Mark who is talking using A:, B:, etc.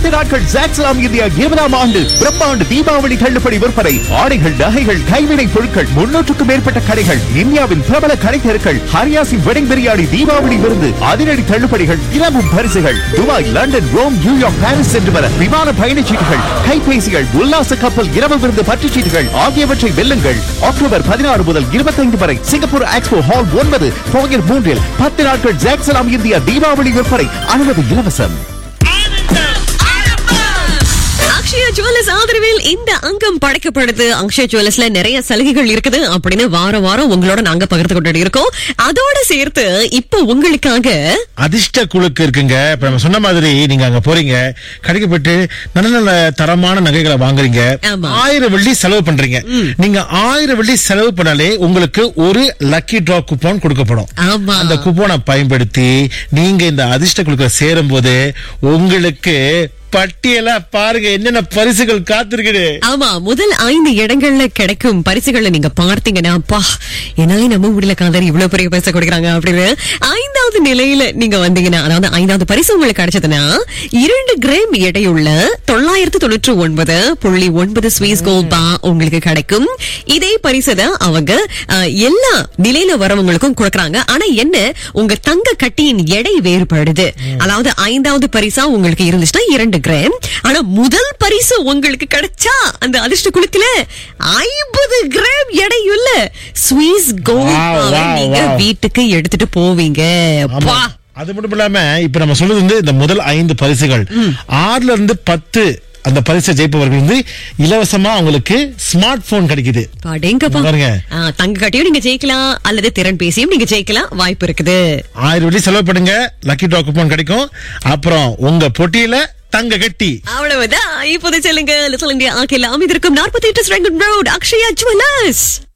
A: பத்து நாட்கள் ஜாக்ஸ்லாம் இந்தியா இருபதாம் ஆண்டு பிரம்மாண்டு தீபாவளி தள்ளுபடி விற்பனை ஆடைகள் நகைகள் கைவினை பொருட்கள் முன்னூற்றுக்கும் மேற்பட்ட கடைகள் இந்தியாவின் பிரபல கடை தெருக்கள் ஹரியாசின் வெடிங் பிரியாணி தீபாவளி விருந்து அதிரடி தள்ளுபடிகள் தினமும் பரிசுகள் Dubai London Rome New York Paris சென்று வர விமான பயணச்சீட்டுகள் கைபேசிகள் உல்லாச கப்பல் இரவு விருந்து பற்றுச்சீட்டுகள் ஆகியவற்றை வெல்லுங்கள் அக்டோபர் பதினாறு முதல் இருபத்தைந்து வரை சிங்கப்பூர் எக்ஸ்போ ஹால் ஒன்பது போயர் மூன்றில் பத்து நாட்கள் ஜாக்ஸ்லாம் இந்தியா தீபாவளி விற்பனை அனுமதி இலவசம்
B: அக்ஷயா ஜுவல்லர்ஸ் ஆதரவில் இந்த அங்கம் படைக்கப்படுது அக்ஷயா ஜுவல்லர்ஸ்ல நிறைய சலுகைகள் இருக்குது அப்படின்னு வாரம் வாரம் உங்களோட நாங்க பகிர்ந்து கொண்டு இருக்கோம் அதோட சேர்த்து இப்போ உங்களுக்காக
C: அதிர்ஷ்ட குழுக்கு இருக்குங்க இப்ப நம்ம சொன்ன மாதிரி நீங்க அங்க போறீங்க கடைக்கு போயிட்டு நல்ல நல்ல தரமான நகைகளை வாங்குறீங்க
B: ஆமா.
C: ஆயிரம் வெள்ளி செலவு பண்றீங்க நீங்க ஆயிரம் வெள்ளி செலவு பண்ணாலே உங்களுக்கு ஒரு லக்கி டிரா கூப்பன் கொடுக்கப்படும்
B: ஆமா
C: அந்த கூப்பனை பயன்படுத்தி நீங்க இந்த அதிர்ஷ்ட குழுக்களை சேரும் போது உங்களுக்கு பட்டியலா பாருங்க என்னென்ன பரிசுகள் காத்திருக்குது
B: ஆமா முதல் ஐந்து இடங்கள்ல கிடைக்கும் பரிசுகளை நீங்க பார்த்தீங்கன்னா அப்பா என்னாலே நம்ப முடியல காதர் இவ்வளவு பெரிய பரிசு கொடுக்குறாங்க அப்படின்னு ஐந்தாவது நிலையில நீங்க வந்தீங்கன்னா அதாவது ஐந்தாவது பரிசு உங்களுக்கு கிடைச்சதுன்னா இரண்டு கிராம் எடையுள்ள தொள்ளாயிரத்து தொண்ணூற்று ஒன்பது புள்ளி ஒன்பது ஸ்வீஸ் கோல்ட் பா உங்களுக்கு கிடைக்கும் இதே பரிசு தான் அவங்க அஹ், எல்லா நிலையில வரவங்களுக்கும் கொடுக்கறாங்க ஆனா என்ன உங்க தங்க கட்டியின் எடை வேறுபடுது அதாவது ஐந்தாவது பரிசா உங்களுக்கு இருந்துச்சுன்னா இரண்டு கிராம் ஆனா முதல் பரிசு உங்களுக்கு கிடைச்சா அந்த அதிர்ஷ்ட குழுக்கில ஐம்பது கிராம் எடையுள்ள ஸ்வீஸ் கோல்ட்
C: Wow,
B: பாவை
C: wow,
B: நீங்க
C: wow.
B: வீட்டுக்கு எடுத்துட்டு போவீங்க
C: ஆமா.
B: அப்பா.
C: அது மட்டும் இல்லாம இப்ப நம்ம சொல்றது வந்து இந்த முதல் ஐந்து பரிசுகள் ஆறுல இருந்து பத்து அந்த பரிசை ஜெயிப்பவர்கள் வந்து இலவசமா அவங்களுக்கு ஸ்மார்ட் போன் கிடைக்குது
B: அடேங்கப்பா.
C: பாருங்க.
B: ஆ, தங்க கட்டியும் நீங்க ஜெயிக்கலாம் அல்லது திறன் பேசியும் நீங்க ஜெயிக்கலாம் வாய்ப்பு இருக்குது
C: ஆயிரம் வெள்ளி செலவு பண்ணுங்க லக்கி ட்ரா கூப்பன் கிடைக்கும் அப்புறம் உங்க பொட்டியில தங்க கட்டி
B: அவ்வளவுதான் இப்போது சொல்லுங்க லிட்டில் இந்தியா ஆக்கில் அமைந்திருக்கும் நாற்பத்தி எட்டு ரோட் அக்ஷயா ஜுவல்லர்ஸ்